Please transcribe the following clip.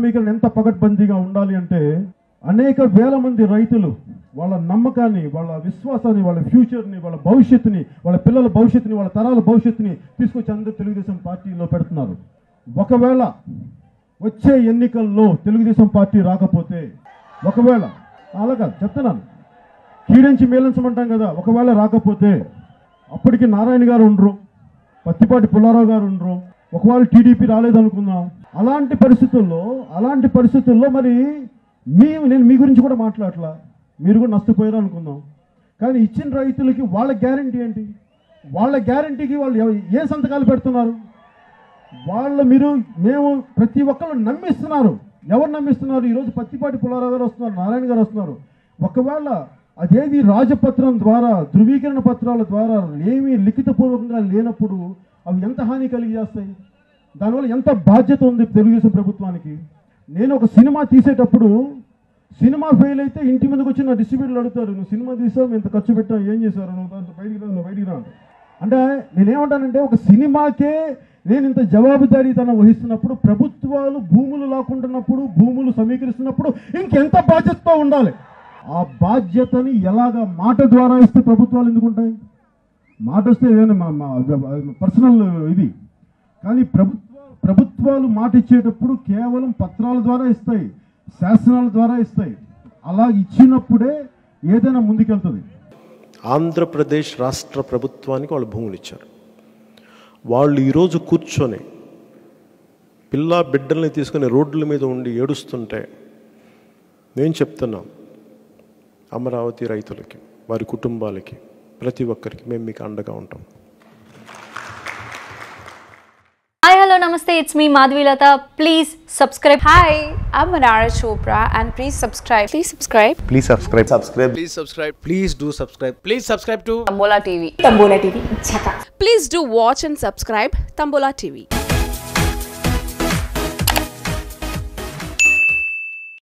సమీకరణ ఎంత పగడ్బందీగా ఉండాలి అంటే అనేక వేల మంది రైతులు వాళ్ళ నమ్మకాన్ని వాళ్ళ విశ్వాసాన్ని వాళ్ళ ఫ్యూచర్ని వాళ్ళ భవిష్యత్తుని వాళ్ళ పిల్లల భవిష్యత్తుని వాళ్ళ తరాల భవిష్యత్తుని తీసుకొచ్చి అందరూ తెలుగుదేశం పార్టీలో పెడుతున్నారు ఒకవేళ వచ్చే ఎన్నికల్లో తెలుగుదేశం పార్టీ రాకపోతే ఒకవేళ అలాగా చెప్తున్నాను కీడించి మేలించమంటాం కదా ఒకవేళ రాకపోతే అప్పటికి నారాయణ గారు ఉండరు పత్తిపాటి పుల్లారావు గారు ఉండరు ఒకవేళ టీడీపీ రాలేదనుకుందాం అలాంటి పరిస్థితుల్లో అలాంటి పరిస్థితుల్లో మరి మీ నేను మీ గురించి కూడా మాట్లాడలా మీరు కూడా నష్టపోయారు అనుకుందాం కానీ ఇచ్చిన రైతులకి వాళ్ళ గ్యారంటీ ఏంటి వాళ్ళ గ్యారంటీకి వాళ్ళు ఎవ- ఏ సంతకాలు పెడుతున్నారు వాళ్ళు మీరు మేము ప్రతి ఒక్కరు నమ్మిస్తున్నారు ఎవరు నమ్మిస్తున్నారు ఈరోజు పత్తిపాటి పుల్లారావు గారు వస్తున్నారు నారాయణ గారు వస్తున్నారు ఒకవేళ అదేది రాజపత్రం ద్వారా ధృవీకరణ పత్రాల ద్వారా ఏమీ లిఖితపూర్వకంగా లేనప్పుడు అవి ఎంత హాని కలిగి చేస్తాయి దానివల్ల ఎంత బాధ్యత ఉంది తెలుగుదేశం ప్రభుత్వానికి నేను ఒక సినిమా తీసేటప్పుడు సినిమా ఫెయిల్ అయితే ఇంటి మీదకి వచ్చి నా డిస్ట్రిబ్యూటర్లు అడుగుతారు నువ్వు సినిమా తీసావు మేము ఇంత ఖర్చు పెట్టావు ఏం చేశారు నువ్వు దాంట్లో బయటికి రా నువ్వు బయటికి రా అంటారు. అంటే నేనేమంటానంటే ఒక సినిమాకే నేను ఇంత జవాబుదారీతనం వహిస్తున్నప్పుడు ప్రభుత్వాలు భూములు లాక్కుంటున్నప్పుడు భూములు సమీకరిస్తున్నప్పుడు ఇంకెంత బాధ్యతతో ఉండాలి ఆ బాధ్యతని ఎలాగ మాట ద్వారా ఇస్తే ప్రభుత్వాలు ఎందుకు ఉంటాయి మాట వస్తే ఏదైనా మా మా పర్సనల్ ఇది కానీ ప్రభుత్వ ప్రభుత్వాలు మాట ఇచ్చేటప్పుడు కేవలం పత్రాల ద్వారా ఇస్తాయి శాసనాల ద్వారా ఇస్తాయి అలా ఇచ్చినప్పుడే ఏదైనా ముందుకెళ్తుంది ఆంధ్రప్రదేశ్ రాష్ట్ర ప్రభుత్వానికి వాళ్ళు భూములు ఇచ్చారు వాళ్ళు ఈరోజు కూర్చొని పిల్ల బిడ్డల్ని తీసుకుని రోడ్ల మీద ఉండి ఏడుస్తుంటే నేను చెప్తున్నాం అమరావతి రైతులకి వారి కుటుంబాలకి ప్రతి ఒక్కరికి మేము మీకు అండగా ఉంటాం హాయ్ హలో నమస్తే it's me Madhavilatha please subscribe Hi, I'm Manara Chopra and please subscribe. Please subscribe. Please subscribe. Subscribe. Please subscribe. Please do subscribe. Please subscribe to Tambola TV. Tambola TV. Chaka. Please do watch and subscribe Tambola TV.